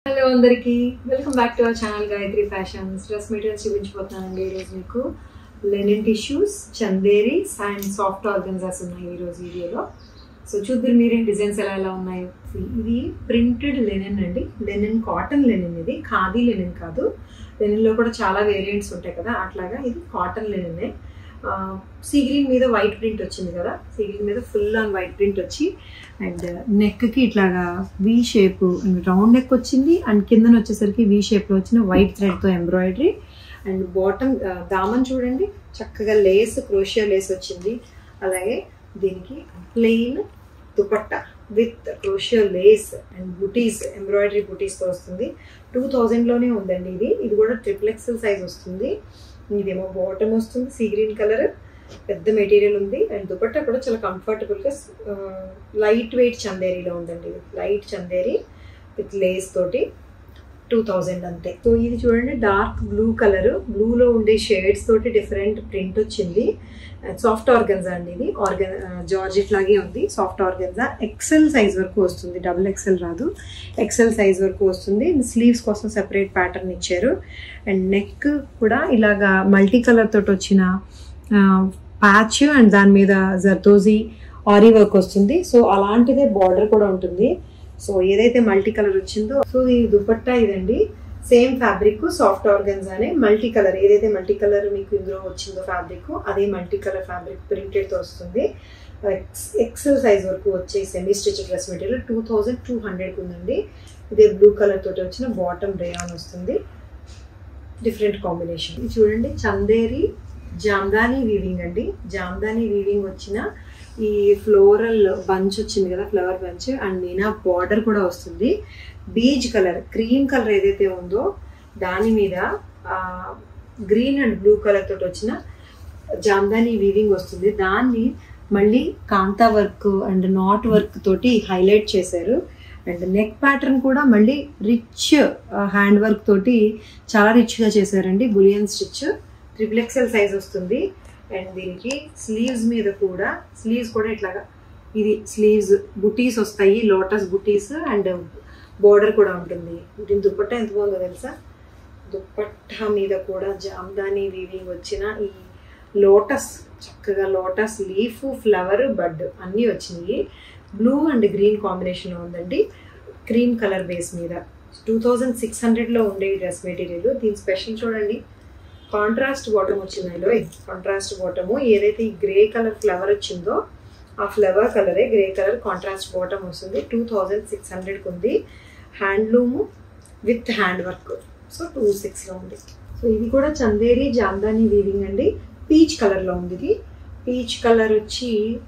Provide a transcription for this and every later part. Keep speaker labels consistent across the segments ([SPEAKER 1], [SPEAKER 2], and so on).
[SPEAKER 1] hello అందరికీ welcome back to our channel Gayatri fashions dress materials చూపించిపోతున్నానండి ఈరోజు మీకు linen tissues Chanderi and soft organzas ఉన్నాయి ఈరోజు వీడియోలో సో చూద్దరు మీరేం డిజైన్స్ ఎలా ఎలా ఉన్నాయో ఇది ప్రింటెడ్ లెనిన్ అండి లెనిన్ కాటన్ లెనిన్ ఇది ఖాదీ లెనిన్ కాదు లెనిన్లో కూడా చాలా వేరియంట్స్ ఉంటాయి కదా అట్లాగా ఇది కాటన్ లెనినే సీ గ్రీన్ మీద వైట్ ప్రింట్ వచ్చింది కదా సీ గ్రీన్ మీద ఫుల్ ఆన్ వైట్ ప్రింట్ వచ్చి అండ్ నెక్కి ఇట్లాగా వి షేప్ రౌండ్ నెక్ వచ్చింది అండ్ కిందన వచ్చేసరికి వి షేప్లో వచ్చిన వైట్ థ్రెడ్తో ఎంబ్రాయిడరీ అండ్ బాటమ్ దామన్ చూడండి చక్కగా లేస్ క్రోషియా లేస్ వచ్చింది అలాగే దీనికి plain dupatta with crochet lace and buttis embroidery బుటీస్తో వస్తుంది టూ థౌజండ్లోనే ఉందండి ఇది ఇది కూడా ట్రిపుల్ ఎక్సెల్ సైజ్ వస్తుంది ఇదేమో బాటమ్ వస్తుంది సీ గ్రీన్ కలర్ పెద్ద మెటీరియల్ ఉంది అండ్ దుపట్టా కూడా చాలా కంఫర్టబుల్గా లైట్ వెయిట్ చందేరీలో ఉందండి లైట్ చందేరి విత్ లేస్ తోటి టూ థౌజండ్ అంతే సో ఇది చూడండి డార్క్ బ్లూ కలర్ బ్లూలో ఉండే షేడ్స్ తోటి డిఫరెంట్ ప్రింట్ వచ్చింది సాఫ్ట్ ఆర్గన్జా అండి ఇది ఆర్గన్ జార్జెట్ లాగే ఉంది సాఫ్ట్ ఆర్గన్జా ఎక్సెల్ సైజ్ వరకు వస్తుంది డబుల్ ఎక్సెల్ రాదు ఎక్సెల్ సైజ్ వరకు వస్తుంది స్లీవ్స్ కోసం సెపరేట్ ప్యాటర్న్ ఇచ్చారు అండ్ నెక్ కూడా ఇలాగా మల్టీ కలర్ తోటి వచ్చిన ప్యాచ్ అండ్ దాని మీద జర్దోజీ ఆరీ వర్క్ వస్తుంది సో అలాంటిదే బార్డర్ కూడా ఉంటుంది సో ఏదైతే మల్టీ కలర్ వచ్చిందో సో ఈ దుపట్టా ఇదండి సేమ్ ఫ్యాబ్రిక్ సాఫ్ట్ ఆర్గన్స్ అనే మల్టీ కలర్ ఏదైతే మల్టీ కలర్ మీకు ఇందులో వచ్చిందో ఫ్యాబ్రిక్ అదే మల్టీ కలర్ ఫ్యాబ్రిక్ ప్రింటెడ్తో వస్తుంది ఎక్సెల్ సైజ్ వరకు వచ్చే semi stitch dress material two thousand two hundred ఉందండి ఇదే బ్లూ కలర్ తోటి వచ్చిన బాటమ్ రేయాన్ వస్తుంది డిఫరెంట్ కాంబినేషన్ ఇది చూడండి చందేరి జామ్దాని వీవింగ్ అండి జామ్దాని వీవింగ్ వచ్చిన ఈ ఫ్లోరల్ బంచ్ వచ్చింది కదా flower bunch and meena border కూడా వస్తుంది బీజ్ కలర్ క్రీమ్ కలర్ ఏదైతే ఉందో దాని మీద గ్రీన్ అండ్ బ్లూ కలర్ తోటి వచ్చిన జామ్దాని వీవింగ్ వస్తుంది దాన్ని మళ్ళీ kantha work and knot work తోటి హైలైట్ చేశారు అండ్ నెక్ ప్యాటర్న్ కూడా మళ్ళీ రిచ్ హ్యాండ్ వర్క్ తోటి చాలా రిచ్గా చేశారండి bullion stitch triple XL size వస్తుంది అండ్ దీనికి స్లీవ్స్ మీద కూడా స్లీవ్స్ కూడా ఇట్లాగా ఇది స్లీవ్స్ బుటీస్ వస్తాయి లోటస్ బుటీస్ అండ్ బోర్డర్ కూడా ఉంటుంది దీని దుప్పట్టా ఎంత బాగుందో తెలుసా దుప్పట్టా మీద కూడా జామ్దాని వీవింగ్ వచ్చిన ఈ లోటస్ చక్కగా లోటస్ లీఫ్ ఫ్లవర్ బడ్ అన్నీ వచ్చినాయి బ్లూ అండ్ గ్రీన్ కాంబినేషన్లో ఉందండి క్రీమ్ కలర్ బేస్ మీద టూ థౌజండ్ సిక్స్ హండ్రెడ్లో ఉండే డ్రెస్ మెటీరియల్ దీని స్పెషల్ చూడండి కాంట్రాస్ట్ బాటమ్ వచ్చింది కాంట్రాస్ట్ బాటము ఏదైతే ఈ గ్రే కలర్ ఫ్లవర్ వచ్చిందో ఆ ఫ్లవర్ కలరే గ్రే కలర్ కాంట్రాస్ట్ బాటమ్ వస్తుంది టూ థౌజండ్ సిక్స్ హండ్రెడ్కి ఉంది handloom with hand work so two సిక్స్లో ఉంది సో ఇది కూడా చందేరి జామ్దాని వీవింగ్ అండి పీచ్ కలర్లో ఉంది ఇది పీచ్ కలర్ వచ్చి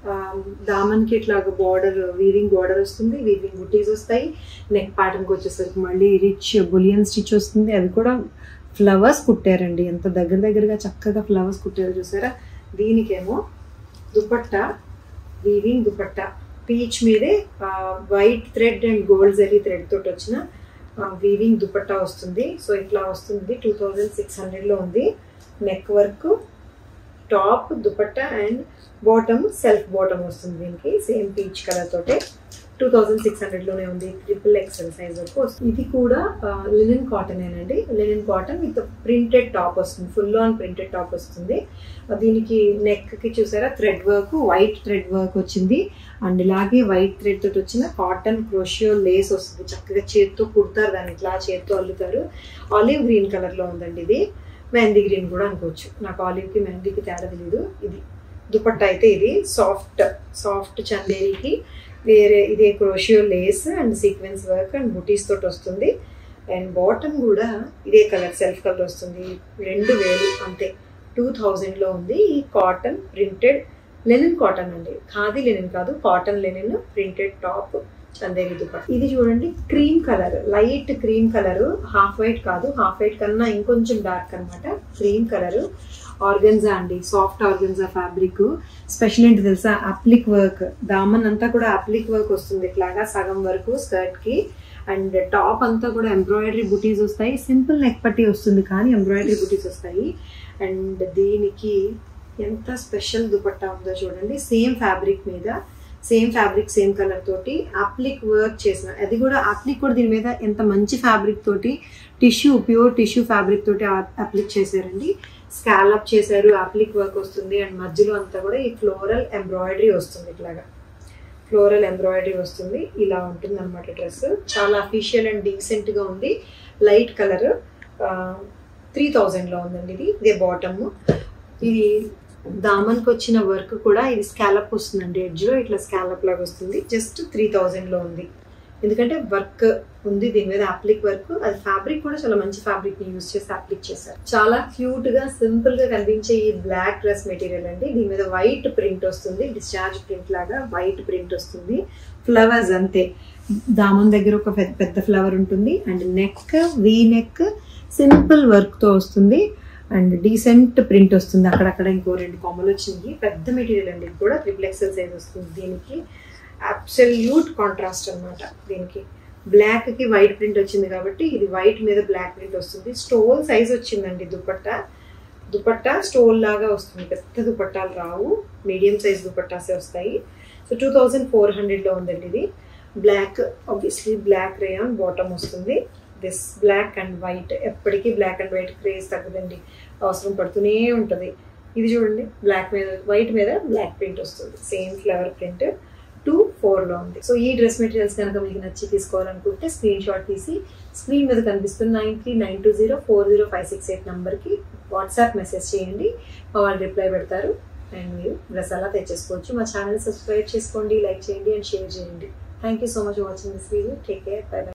[SPEAKER 1] దామన్కి ఇట్లాగా బార్డర్ వీవింగ్ బార్డర్ వస్తుంది వీవింగ్ బుటీస్ వస్తాయి నెక్ ప్యాటర్న్కి వచ్చేసరికి మళ్ళీ రిచ్ బులియన్ స్టిచ్ వస్తుంది అది కూడా ఫ్లవర్స్ కుట్టారండి ఎంత దగ్గర దగ్గరగా చక్కగా ఫ్లవర్స్ కుట్టారు చూసారా దీనికేమో దుపట్టా వీవింగ్ దుపట్టా పీచ్ మీదే white thread and gold zari thread తోటి వచ్చిన వీవింగ్ దుపట్టా వస్తుంది సో ఇట్లా వస్తుంది టూ థౌజండ్ సిక్స్ హండ్రెడ్లో ఉంది neck work top dupatta and bottom self bottom వస్తుంది దీనికి సేమ్ పీచ్ కలర్ తోటే టూ థౌజండ్ సిక్స్ హండ్రెడ్లోనే ఉంది ట్రిపుల్ ఎక్స్ఎల్ సైజ్ వరకు వస్తుంది ఇది కూడా లినెన్ కాటన్ ఏనండి linen cotton with printed top వస్తుంది ఫుల్ ఆన్ ప్రింటెడ్ టాప్ వస్తుంది దీనికి నెక్కి చూసారా thread work white thread work వచ్చింది అండ్ ఇలాగే వైట్ థ్రెడ్ తోటి వచ్చిన కాటన్ క్రోషియో లేస్ వస్తుంది చక్కగా చేత్తో కుడతారు దాన్ని ఇట్లా చేత్తో అల్లుతారు ఆలివ్ గ్రీన్ కలర్లో ఉందండి ఇది మెహందీ గ్రీన్ కూడా అనుకోవచ్చు నాకు ఆలివ్కి మెహందీకి తేడా తెలియదు ఇది దుపట్టా అయితే ఇది సాఫ్ట్ సాఫ్ట్ చందేరికి వేరే ఇదే crochet lace and sequence work and buttis తోటి వస్తుంది అండ్ బాటమ్ కూడా ఇదే కలర్ సెల్ఫ్ కలర్ వస్తుంది రెండు వేలు అంతే టూ థౌజండ్లో ఉంది ఈ కాటన్ ప్రింటెడ్ లెనిన్ కాటన్ అండి ఖాదీ లెనిన్ కాదు cotton linen printed top Chanderi dupatta ఇది చూడండి cream colour light cream colour half white కాదు హాఫ్ వైట్ కన్నా ఇంకొంచెం డార్క్ అనమాట క్రీమ్ కలర్ ఆర్గన్జా అండి సాఫ్ట్ ఆర్గన్జా ఫ్యాబ్రిక్ స్పెషల్ ఏంటి తెలుసా అప్లిక్ వర్క్ దామన్ అంతా కూడా అప్లిక్ వర్క్ వస్తుంది ఇట్లాగా సగం వరకు స్కర్ట్ కి అండ్ టాప్ అంతా కూడా ఎంబ్రాయిడరీ బుటీస్ వస్తాయి సింపుల్ నెక్ పట్టి వస్తుంది కానీ ఎంబ్రాయిడరీ బుటీస్ వస్తాయి అండ్ దీనికి ఎంత స్పెషల్ దుపట్టా ఉందో చూడండి సేమ్ ఫ్యాబ్రిక్ మీద సేమ్ ఫ్యాబ్రిక్ సేమ్ కలర్ తోటి అప్లిక్ వర్క్ చేసిన అది కూడా అప్లిక్ కూడా దీని మీద ఎంత మంచి ఫ్యాబ్రిక్ తోటి టిష్యూ ప్యూర్ టిష్యూ ఫ్యాబ్రిక్ తోటి అప్లిక్ చేశారండి స్కాలప్ చేశారు అప్లిక్ వర్క్ వస్తుంది అండ్ మధ్యలో అంతా కూడా ఈ ఫ్లోరల్ ఎంబ్రాయిడరీ వస్తుంది ఇట్లాగా ఫ్లోరల్ ఎంబ్రాయిడరీ వస్తుంది ఇలా ఉంటుంది అనమాట డ్రెస్ చాలా అఫీషియల్ అండ్ డీసెంట్ గా ఉంది లైట్ కలర్ త్రీ థౌజండ్ లో ఉందండి ఇది ఇదే బాటమ్ ఇది దామన్కి వచ్చిన వర్క్ కూడా ఇది స్కాలప్ వస్తుందండి ఎడ్జ్ లో ఇట్లా స్కాలప్ లాగా వస్తుంది జస్ట్ త్రీ థౌజండ్ లో ఉంది ఎందుకంటే వర్క్ ఉంది దీని మీద అప్లిక్ వర్క్ అది ఫ్యాబ్రిక్ కూడా చాలా మంచి ఫ్యాబ్రిక్ ని యూస్ చేసి అప్లిక్ చేశారు చాలా క్యూట్ గా సింపుల్ గా కనిపించే ఈ బ్లాక్ డ్రెస్ మెటీరియల్ అండి దీని మీద వైట్ ప్రింట్ వస్తుంది డిశ్చార్జ్ ప్రింట్ లాగా వైట్ ప్రింట్ వస్తుంది ఫ్లవర్స్ అంతే దామన్ దగ్గర ఒక పెద్ద పెద్ద ఫ్లవర్ ఉంటుంది and neck V neck simple work తో వస్తుంది అండ్ డీసెంట్ ప్రింట్ వస్తుంది అక్కడక్కడ ఇంకో రెండు కొమ్మలు వచ్చింది పెద్ద మెటీరియల్ అండి ఇది కూడా ట్రిపుల్ ఎక్సెల్ సైజ్ వస్తుంది దీనికి అబ్సల్యూట్ కాంట్రాస్ట్ అనమాట దీనికి బ్లాక్ కి వైట్ ప్రింట్ వచ్చింది కాబట్టి ఇది వైట్ మీద బ్లాక్ ప్రింట్ వస్తుంది స్టోల్ సైజ్ వచ్చిందండి దుపట్టా దుపట్టా స్టోల్ లాగా వస్తుంది పెద్ద దుపట్టాలు రావు మీడియం సైజ్ దుపట్టాసే వస్తాయి సో టూ థౌజండ్ ఫోర్ హండ్రెడ్లో ఉందండి ఇది black obviously black rayon bottom వస్తుంది దిస్ బ్లాక్ అండ్ వైట్ ఎప్పటికీ బ్లాక్ అండ్ వైట్ క్రేజ్ తగ్గదండి అవసరం పడుతూనే ఉంటుంది ఇది చూడండి బ్లాక్ మీద వైట్ మీద బ్లాక్ ప్రింట్ వస్తుంది సేమ్ ఫ్లవర్ ప్రింట్ టూ ఫోర్లో ఉంది సో ఈ డ్రెస్ మెటీరియల్స్ కనుక మీకు నచ్చి తీసుకోవాలనుకుంటే స్క్రీన్ షాట్ తీసి స్క్రీన్ మీద కనిపిస్తున్న nine three nine two zero four zero five six eight నెంబర్కి వాట్సాప్ మెసేజ్ చేయండి మా వాళ్ళు రిప్లై పెడతారు అండ్ మీరు డ్రెస్ అలా తెచ్చేసుకోవచ్చు మా ఛానల్ సబ్స్క్రైబ్ చేసుకోండి లైక్ చేయండి అండ్ షేర్ చేయండి thank you so much watching this video take care bye by